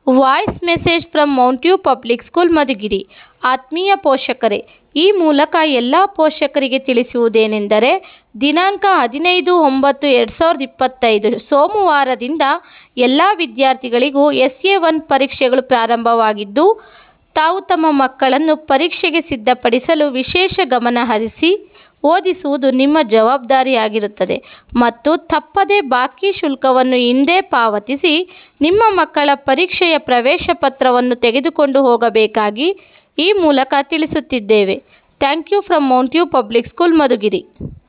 voice message from Mountview public school Madhugiri ಆತ್ಮೀಯ ಪೋಷಕರೇ ಈ ಮೂಲಕ ಎಲ್ಲ ಪೋಷಕರಿಗೆ ತಿಳಿಸುವುದೇನೆಂದರೆ ದಿನಾಂಕ ಹದಿನೈದು ಒಂಬತ್ತು ಎರಡು ಸಾವಿರದ ಇಪ್ಪತ್ತೈದು ಸೋಮವಾರದಿಂದ ಎಲ್ಲ ವಿದ್ಯಾರ್ಥಿಗಳಿಗೂ ಎಸ್ ಎ ಒನ್ ಪರೀಕ್ಷೆಗಳು ಪ್ರಾರಂಭವಾಗಿದ್ದು ತಾವು ತಮ್ಮ ಮಕ್ಕಳನ್ನು ಪರೀಕ್ಷೆಗೆ ಸಿದ್ಧಪಡಿಸಲು ವಿಶೇಷ ಗಮನ ಹರಿಸಿ ಓದಿಸುವುದು ನಿಮ್ಮ ಜವಾಬ್ದಾರಿಯಾಗಿರುತ್ತದೆ ಮತ್ತು ತಪ್ಪದೇ ಬಾಕಿ ಶುಲ್ಕವನ್ನು ಹಿಂದೆ ಪಾವತಿಸಿ ನಿಮ್ಮ ಮಕ್ಕಳ ಪರೀಕ್ಷೆಯ ಪ್ರವೇಶ ಪತ್ರವನ್ನು ತೆಗೆದುಕೊಂಡು ಹೋಗಬೇಕಾಗಿ ಈ ಮೂಲಕ ತಿಳಿಸುತ್ತಿದ್ದೇವೆ thank you from Mountview public school Madhugiri